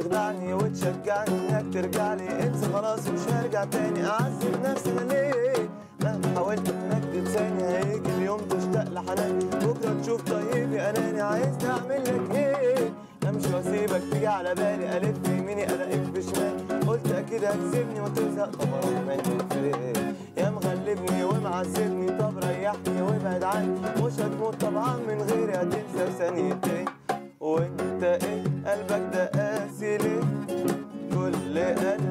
تخدعني وتشجعني انك ترجع لي انسى خلاص مش هرجع تاني اعذب نفسي انا ليه مهما حاولت انك تنساني هيجي اليوم تشتاق لحنان بكره تشوف طيبي اناني عايزني اعمل لك ايه امشي واسيبك تيجي على بالي الف يميني الاقيك بشمال قلت اكيد هتسيبني وتزهق طب اروح منك فين يا مغلبني ومعذبني طب ريحني وابعد عني مش هتموت طبعا من غيري هتنسى ثانيتين وانت ايه قلبك ده قاسي ليه كل قلب